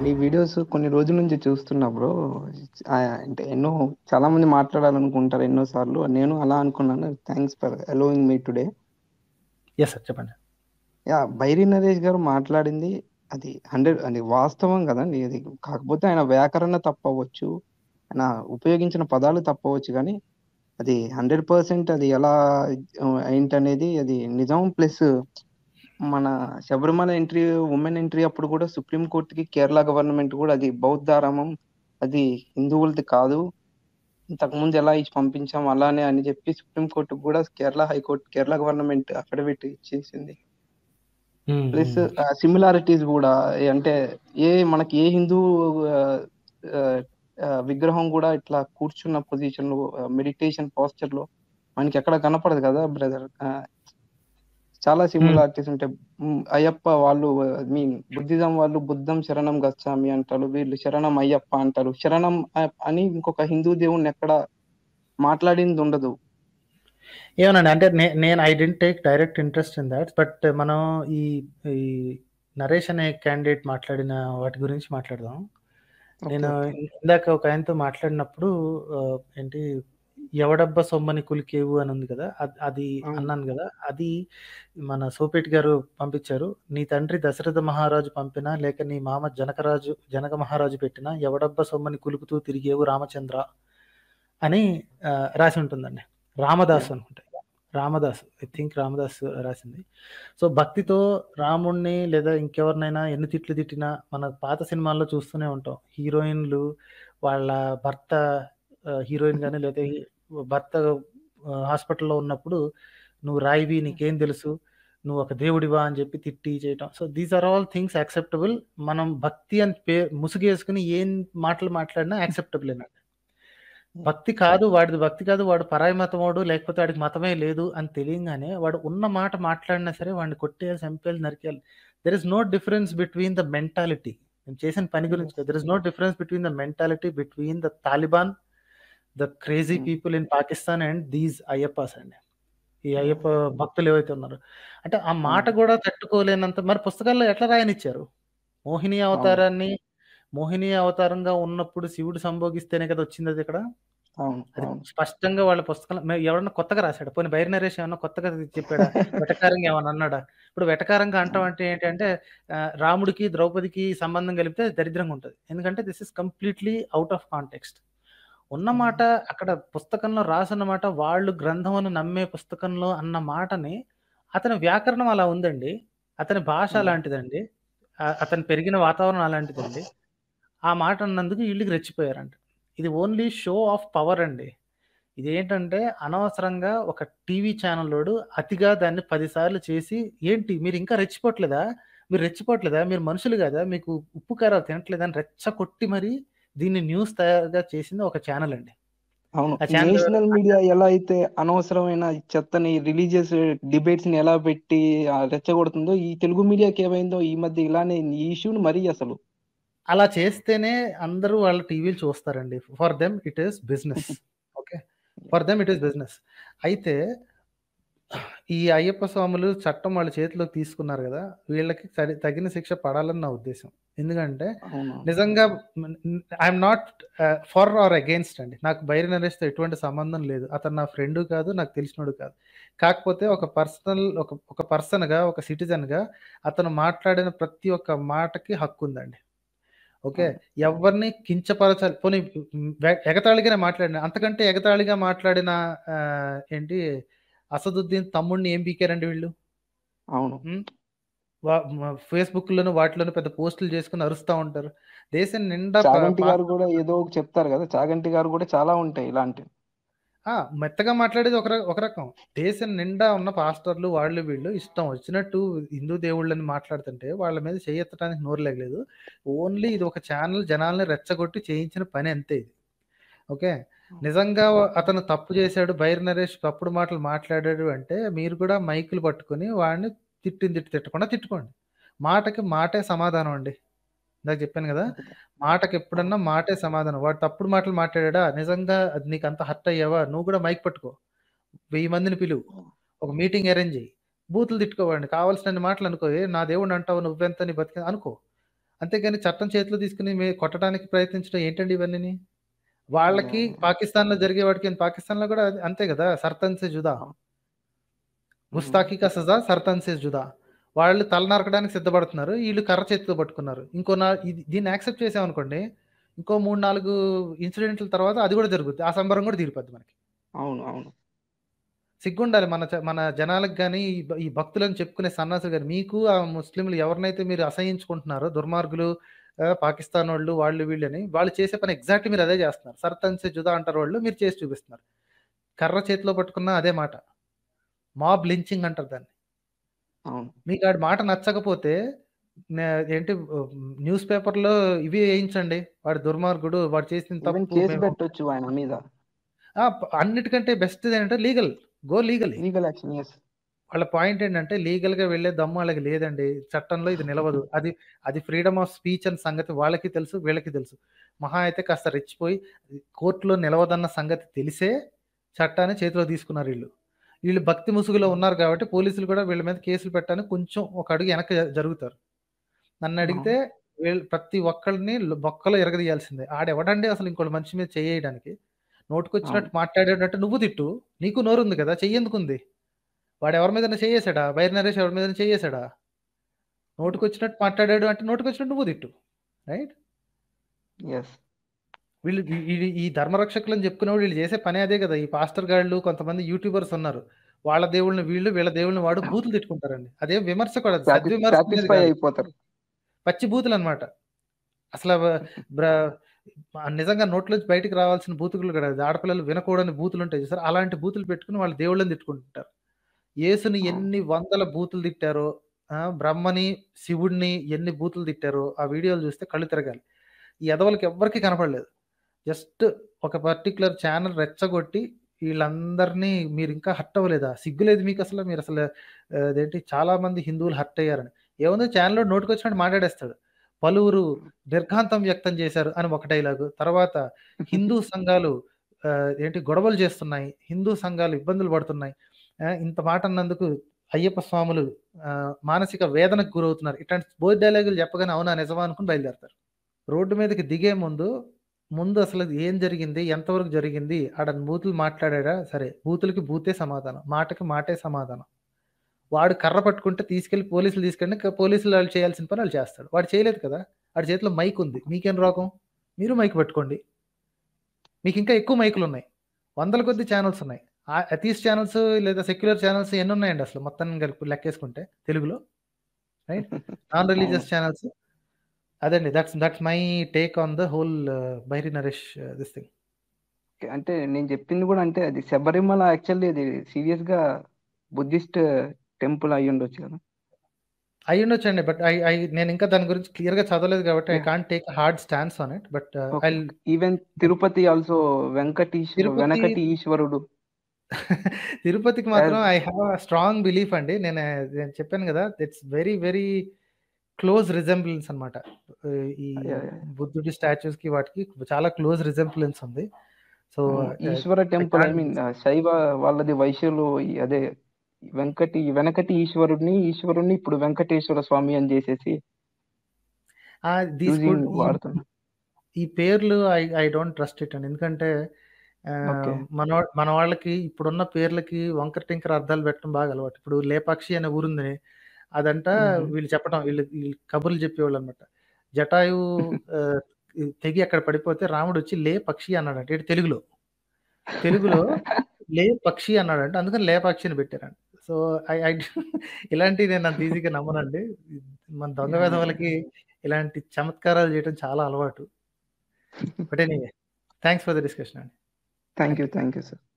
నీ వీడియోస్ కొన్ని రోజుల నుంచి చూస్తున్నా బ్రో. ఆహ్, అంటే ఎన్నో చాలా మంది మాట్లాడాలనుకుంటారు ఎన్నో సార్లు. నేను అలా అనుకున్నాను. Thanks for allowing me today. Yes sir. చెప్పండి. యాహ్! బైరి నరేష్ గారు మాట్లాడింది అది 100 అది వాస్తవం గదండీ అది. కాకపోతే ఆయన వ్యాకరణ తప్పవ్వచ్చు. ఆయన ఉపయోగించిన పదాలు తప్పవచ్చు గానీ, అది 100% అది ఎలా ఆహ్, ఏంటనేది అది నిజం. ప్లస్ మన శబరిమల ఎంట్రీ, వుమెన్ ఎంట్రీ అప్పుడు గూడా సుప్రీం కోర్ట్‌కి కేరళ గవర్నమెంట్ గూడా అది బౌద్ధారామం. అది హిందువులది కాదు. ఇంతకుముందు ఎలా ఇచ్చి పంపించాం అలానే అని జెప్పి సుప్రీం కోర్ట్‌కి గూడా Kerala high court Kerala government affidavit ఇచ్చేసింది. హ్మ్. ప్లస్ హ్మ్. ఆహ్, సిమిలారిటీస్ గూడా అంటే ఏ మనకి ఏ హిందూ ఆహ్, ఆహ్, ఆహ్, విగ్రహం గూడా ఇట్లా కూర్చున్న పొజిషన్‌లో ఆహ్, మెడిటేషన్ పోస్చర్‌లో మనకెక్కడ కనపడదు గదా బ్రదర్. ఆహ్, చాలా హ్మ్. సిమిలారిటీస్ ఉంటాయి. హ్మ్. అయ్యప్ప వాళ్ళు ఐ మీన్ బుద్ధిజం వాళ్ళు బుద్ధం శరణం గచ్చామి అంటారు. వీళ్ళు శరణం అయ్యప్ప అంటారు. శరణం ఆహ్, అని ఇంకొక హిందూ దేవుడిని ఎక్కడ మాట్లాడిందుండదు. ఏమోనండి. అంటే నే నేను I didn't take direct interest in that. But మనం ఈ ఈ నరేష్ అనే క్యాండిడేట్ మాట్లాడిన వాటి గురించి మాట్లాడదాం. ఓకే. నేను ఓకే. ఇందాక ఒక ఆయనతో మాట్లాడినప్పుడు ఆహ్, ఏంటి ఎవడబ్బా సొమ్మని కులికేవు అని ఉంది కదా! అద్ అది అవును. అన్నాను గదా! అది మన సోపేటి గారు పంపించారు. నీ తండ్రి దశరథ మహారాజు పంపినా, లేక నీ మామ జనకరాజు జనక మహారాజు పెట్టినా ఎవడబ్బా సొమ్మని కులుకుతూ తిరిగేవు రామచంద్ర అని ఆహ్, రాసి ఉంటుందండి. రామదాసు యాహ్! అనుకుంటా. రామదాసు. ఐ థింక్ రామదాసు రాసింది. సో, భక్తితో రాముడిని లేదా ఇంకెవరినైనా ఎన్ని తిట్లు తిట్టినా మన పాత సినిమాల్లో చూస్తూనే ఉంటాం. హీరోయిన్‌లు వాళ్ళ భర్త ఆహ్, హీరోయిన్ గాని లేదా భర్త ఆహ్, హాస్పిటల్‌లో ఉన్నప్పుడు "నువ్వు రాయివి హ్మ్. నీకేం తెలుసు? నువ్వు ఒక దేవుడివా" అని చెప్పి తిట్టి చేయటం. So, these are all things acceptable. మనం భక్తి అని పే ముసుగేసుకొని ఏం మాటలు మాట్లాడినా యాక్సెప్టబులేనండి. హ్మ్. భక్తి కాదు, వాడిది భక్తి కాదు, వాడు పరాయి మతమోడు, లేకపోతే వాడికి మతమే లేదు అని తెలియంగానే వాడు ఉన్న మాట మాట్లాడినా సరే వాడిని కొట్టేయాలి, చంపేయాలి, నరికేయాలి. There is no difference between the mentality. నేను చేసిన పని గురించి యెస్. కాదు. There is no difference between the mentality between the Taliban, the crazy hmm. People in Pakistan and these Ayyappas అండి. ఈ యాహ్! అయ్యప్ప భక్తులు ఏవైతే ఉన్నారో. అంటే ఆ మాట అవును. గూడా తట్టుకోలేనంత మరి పుస్తకాల్లో ఎట్లా రాయనిచ్చారు? మోహిని అవును. అవతారాన్ని మోహిని అవతారంగా ఉన్నప్పుడు శివుడు సంభోగిస్తేనే కదా వచ్చిందది ఇక్కడ. అవును. అది అవును. స్పష్టంగా వాళ్ళ పుస్తకంలో మే ఎవరన్నా కొత్తగా రాసాడా? పోనీ బైరి నరేష్ ఏమన్నా కొత్తగా చెప్పాడా? వెటకారంగా ఏమన్నా అన్నాడా? ఇప్పుడు వెటకారంగా అంటం అవును. అంటే ఏంటంటే ఆహ్, రాముడికి, ద్రౌపదికి సంబంధం కలిపితే దరిద్రంగా ఉంటది. ఎందుకంటే this is completely out of context. ఉన్న మాట హ్మ్. అక్కడ పుస్తకంలో రాసున్న మాట వాళ్ళు గ్రంథమును నమ్మే పుస్తకంలో అన్న మాటని అతని వ్యాకరణం అలా ఉందండి. అతని భాష హ్మ్. అలాంటిదండి. ఆహ్, అతను పెరిగిన వాతావరణం అలాంటిదండి. ఆ మాట అన్నందుకు ఈళ్ళకి రెచ్చిపోయారంట. ఇది ఓన్లీ షో ఆఫ్ పవర్ అండి. ఇదేంటంటే అనవసరంగా ఒక టీవీ ఛానలోడు అతిగా దాన్ని 10 సార్లు చేసి, "ఏంటి మీరింకా రెచ్చిపోవట్లేదా? మీరు రెచ్చిపోవట్లేదా? మీరు మనుషులు గాదా? మీకు ఉప్పు, కారాలు తినట్లేదా?" అని రెచ్చగొట్టి మరి దీన్ని న్యూస్ తయారుగా చేసింది ఒక ఛానల్ అండి. అవును. ఆ ఛానల్ ఎవరు? నేషనల్ ఆ మీడియా ఛానల్ ఎలా అయితే అనవసరమైన చెత్తని రిలీజియస్ డిబేట్స్‌ని ఎలా పెట్టి ఆహ్, రెచ్చగొడుతుందో, ఈ తెలుగు మీడియాకేమైందో ఈ మధ్య ఇలానే ఈ ఇష్యూని మరీ అసలు. అలా చేస్తేనే అందరూ వాళ్ళ టీవీలు చూస్తారండి. For them it is business. Okay. For them it is business. అయితే ఈ అయ్యప్ప స్వాములు చట్టం వాళ్ళ చేతిలోకి తీసుకున్నారు గదా! వీళ్ళకి తడి తగిన శిక్ష పడాలని నా ఉద్దేశ్యం. ఎందుకంటే అవును. నిజంగా న్ న్ I am not ah, for or against అండి. నాకు బైరి నరేష్‌తో ఎటువంటి సంబంధం లేదు. అతను నా ఫ్రెండు కాదు, నాకు తెలిసినోడు కాదు. కాకపోతే ఒక పర్సనల్ ఒక ఒక పర్సన్‌గా, ఒక సిటిజన్‌గా అతను మాట్లాడిన ప్రతి ఒక్క మాటకి హక్కుందండి. ఓకే. అవును. ఎవ్వరిని కించపరచాలి పోనీ హ్మ్, వె ఎగతాళిగానే మాట్లాడిన అంతకంటే ఎగతాళిగా మాట్లాడిన ఆహ్, ఏంటి అసదుద్దీన్ తమ్ముడిని ఏం పీకారండి వీళ్ళు? అవును. హ్మ్. వ మ ఫేస్‌బుక్‌లోను వాటిలోను పెద్ద పోస్టులు చేసుకొని అరుస్తా ఉంటారు. దేశం నిండా ప చాగంటి గారు గూడా పాస్టర్లున్నారు. ఏదో ఒకటి చెప్తారు గదా! చాగంటి గారు గూడా చాలా ఉంటాయి ఇలాంటివి. ఆ! మెత్తగా మాట్లాడేది ఒక ర ఒక రకం. దేశం నిండా ఉన్న పాస్టర్లు వాళ్ళు వీళ్ళు ఇష్టం వచ్చినట్టు హిందూ దేవుళ్ళని మాట్లాడుతుంటే వాళ్ళ మీద చెయ్యెత్తడానికి నోరు లెగలేదు. ఓన్లీ ఇది ఒక ఛానల్ జనాల్ని రెచ్చగొట్టి చేయించిన పని అంతే ఇది. ఓకే. నిజంగా అతను తప్పు చేశాడు. బైరి నరేష్ తప్పుడు మాటలు మాట్లాడాడు అంటే మీరు కూడా మైకులు పట్టుకొని వాడిని తిట్టిన తిట్టు తిట్టకుండా తిట్టుకోండి. మాటకి మాటే సమాధానం అండి. ఇందాక చెప్పాను గదా! మాటకి ఎప్పుడన్నా మాటే సమాధానం. వాడు తప్పుడు మాటలు మాట్లాడాడా? నిజంగా అది నీకంత హర్ట్ అయ్యావా? నువ్వు కూడా మైక్ పట్టుకో. 1000 మందిని పిలువు. ఒక మీటింగ్ అరేంజ్ చెయ్యి. బూతులు తిట్టుకోవండి. కావాల్సినన్ని మాటలు అనుకో. ఏ నా దేవుడిని అంటావు నువ్వెంత నీ బతికి అనుకో. అంతేగాని చట్టం చేతిలో తీసుకుని మే కొట్టడానికి ప్రయత్నించడం ఏంటండి ఇవన్నీని? వాళ్ళకి యాహ్! యాహ్! పాకిస్తాన్‌లో జరిగే వాటికి పాకిస్తాన్‌లో కూడా అది అంతే కదా! సర్తన్ సే జుదా. అవును. హ్మ్. గుస్తాఖీ కా సజా సర్తన్ సే జుదా. వాళ్ళు తల నరకడానికి సిద్ధపడుతున్నారు. ఈళ్ళు కర్ర చేతిలో పట్టుకున్నారు. ఇంకో నా ఇది దీన్ని యాక్సెప్ట్ చేసామనుకోండి, ఇంకో 3, 4 ఇన్సిడెంట్‌ల తర్వాత అది కూడా జరుగుద్ది. ఆ సంబరం కూడా తీరిపోద్ది మనకి. అవును. అవును. సిగ్గుండాలి మన చ మన జనాలకు గాని, ఈ భ ఈ భక్తులని చెప్పుకునే సన్నాసులు గాని, మీకు ఆ ముస్లింలు ఎవరినైతే మీరు అసహ్యించుకుంటున్నారో దుర్మార్గులు ఆహ్, పాకిస్తానోళ్ళు వాళ్ళు వీళ్ళని, వాళ్ళు చేసే పని ఎగ్జాక్ట్‌లీ మీరు అదే చేస్తున్నారు. సర్తన్ సే జుదా అంటారు వాళ్ళు, మీరు చేసి చూపిస్తున్నారు. కర్ర చేతిలో పట్టుకున్న అదే మాట. మాబ్ లించింగ్ అంటారు దాన్ని. అవును. మీకు ఆడి మాట నచ్చకపోతే నే ఏంటి ఆహ్, న్యూస్ పేపర్‌లో ఇవి ఏయించండి. వాడు దుర్మార్గుడు, వాడు చేసిన ఈవెన్ తప్పు కేస్ మేము పెట్టొచ్చు ఆయన మీద. ఆ! ప అన్నిటికంటే బెస్ట్ ఏంటంటే legal. Go legally. Legal action. Yes. వాళ్ళ పాయింట్ ఏంటంటే లీగల్‌గా వెళ్ళే దమ్ము ఆళ్ళకి లేదండి. చట్టంలో ఇది నిలవదు. అది అది ఫ్రీడమ్ ఆఫ్ స్పీచ్ అన్న సంగతి వాళ్ళకి తెలుసు, వీళ్ళకి తెలుసు. మహా అయితే కాస్త రెచ్చిపోయి కోర్ట్‌లో నిలవదన్న సంగతి తెలిసే చట్టాన్ని చేతిలో తీసుకున్నారు ఈళ్ళు. ఈళ్ళు భక్తి ముసుగులో హ్మ్. ఉన్నారు కాబట్టి పోలీసులు కూడా వీళ్ళ మీద కేసులు పెట్టడానికి కొంచెం ఒక అడుగు వెనక్కి జరుగుతారు. నన్నడిగితే అవును. వీళ్ళు ప్రతి ఒక్కళ్ళని ల్ బొక్కలో ఇరగదీయాల్సిందే. ఆడెవడండి అసలు ఇంకోళ్ళ మనిషి మీద చెయ్యేయడానికి? నోటికొచ్చినట్టు అవును. మాట్లాడేటట్టు నువ్వు తిట్టు. నీకు నోరుంది కదా! చెయ్యెందుకుంది? వాడెవరి మీదైనా చెయ్యేసాడా? బైరి నరేష్ ఎవరి మీదైనా చెయ్యేసాడా? నోటికొచ్చినట్టు మాట్లాడాడు అంటే నోటికొచ్చినట్టు నువ్వు తిట్టు. రైట్? యెస్. వీళ్ళు ఈ ఈ ఈ ధర్మరక్షకులని చెప్పుకునేవాళ్ళు వీళ్ళు చేసే పనే అదే కదా! ఈ పాస్టర్ గాళ్ళు కొంతమంది యూట్యూబర్స్ ఉన్నారు. వాళ్ళ దేవుళ్ళని వీళ్ళు, వీళ్ళ దేవుళ్ళని వాడు బూతులు తిట్టుకుంటారండి. అదేం విమర్శ కూడా అది సాటి సద్విమర్శ అనేది సాటిస్ఫై కాదు. అయిపోతారు. పచ్చి బూతులనమాట. అసల వ బ్ర ఆహ్, నిజంగా నోట్లోంచి బయటికి రావాల్సిన బూతుకులు కూడా అది ఆడపిల్లలు వినకూడని బూతులుంటాయి చూసారా? అలాంటి బూతులు పెట్టుకొని వాళ్ళ దేవుళ్ళని తిట్టుకుంటుంటారు. యేసుని అవును. ఎన్ని వందల బూతులు తిట్టారో, ఆ! బ్రహ్మని, శివుడిని ఎన్ని బూతులు తిట్టారో ఆ వీడియోలు చూస్తే కళ్ళు తిరగాలి. ఈ ఎదవలకి ఎవ్వరికీ కనపడలేదు. జస్ట్ ఒక పర్టిక్యులర్ ఛానెల్ రెచ్చగొట్టి వీళ్ళందరినీ మీరింకా హర్ట్ అవ్వలేదా? సిగ్గులేదు మీకసల? మీరసలు ఆహ్, అదేంటి చాలా మంది హిందువులు హర్ట్ అయ్యారని. ఏముంది ఛానెల్‌లోడు నోటికొచ్చినట్టు మాట్లాడేస్తాడు. పలువురు నిర్ఘాంతం వ్యక్తం చేశారు అని ఒక డైలాగు. తర్వాత హిందూ సంఘాలు ఆహ్, ఏంటి గొడవలు చేస్తున్నాయి. హిందూ సంఘాలు ఇబ్బందులు పడుతున్నాయి. ఆహ్, ఇంత మాట అన్నందుకు అయ్యప్ప స్వాములు ఆహ్, మానసిక వేదనకు గురవుతున్నారు. ఇట్లాంటి బోల్డ్ డైలాగులు చెప్పగానే అవునా? నిజమా? అనుకుని బయలుదేరతారు. రోడ్డు మీదకి దిగే ముందు, ముందు అసలు ఏం జరిగింది? ఎంతవరకు జరిగింది? ఆడ బూతులు మాట్లాడాడా? సరే. బూతులకి బూతే సమాధానం. మాటకి మాటే సమాధానం. వాడు కర్ర పట్టుకుంటే తీసుకెళ్ళి పోలీసులు తీసుకెళ్ళి క పోలీసులు ఆళ్ళు చేయాల్సిన పని ఆళ్ళు చేస్తాడు. వాడు చేయలేదు కదా! ఆడి చేతిలో మైక్ ఉంది. మీకేం రోగం? మీరు మైక్ పట్టుకోండి. మీకింకా ఎక్కువ మైకులున్నాయి. వందల కొద్దీ ఛానెల్స్ ఉన్నాయి. ఆహ్, అథీస్ట్ ఛానెల్స్ లేదా సెక్యులర్ ఛానెల్స్ ఎన్నున్నాయండి అసలు మొత్తం కలిపి లెక్కేసుకుంటే తెలుగులో? రైట్? నాన్ అవును. Religious channels. అదండి. That's that's my take on the whole Bairi Naresh this thing. Okay. అంటే నేను చెప్పింది కూడా అంటే అది శబరిమల యాక్చువల్లీ అది సీరియస్‌గా బుద్ధిస్ట్ టెంపుల్ అయ్యుండొచ్చు కదా! అయ్యుండొచ్చండి. బట్ ఐ ఐ నేనింకా దాని గురించి క్లియర్‌గా చదవలేదు కాబట్టి I yeah! Can't take hard stance on it. But okay. I'll okay. Even Tirupati also వెంకటీశ్వ తిరుపతి వెనకటి ఈశ్వరుడు. తిరుపతికి మాత్రం as I have a strong belief అండి. నేను నేను చెప్పాను గదా! It's very very close resemblance అన్నమాట. ఆహ్, ఈ యాహ్! యాహ్! బుద్ధుడి స్టాచ్యూస్‌కి వాటికి చాలా క్లోజ్ రిజెంబ్లెన్స్ ఉంది. సో, అవును. Ah, Eshwara I temple I can't mean ah, శైవ వాళ్ళది వైశ్యులు అదే వెంకటి వెనకటి ఈశ్వరుడిని, ఈశ్వరుడిని ఇప్పుడు వెంకటేశ్వర స్వామి అని చేసేసి ఆ! థీస్ యూజింగ్ కుడ్ ఈ వాడుతున్నారు. ఈ పేర్లు I I don't trust it అండి. ఎందుకంటే ఓకే. ఆహ్, మనో మన వాళ్ళకి ఇప్పుడున్న పేర్లకి వంకర టింకర అర్థాలు పెట్టడం బాగా అలవాటు. ఇప్పుడు లేపాక్షి అనే ఊరుంది. అదంట హుహు. వీళ్ళు చెప్పడం వీళ్ళు వీళ్ళు కబుర్లు చెప్పేవాళ్ళనమాట. జటాయువు ఆహ్, తెగి అక్కడ పడిపోతే రాముడొచ్చి లే పక్షి అన్నాడంట. ఏటి తెలుగులో. తెలుగులో లే పక్షి అన్నాడంట. అందుకని లేపాక్షి అని పెట్టారంట. సో, ఐ ఐ ఇలాంటివి నేను అంత ఈజీగా నమ్మనండి. మన దొంగ యాహ్! యాహ్! వెధవలకి ఇలాంటి చమత్కారాలు చేయడం చాలా అలవాటు. But anyway thanks for the discussion అండి. Thank thank you. You. Thank you sir.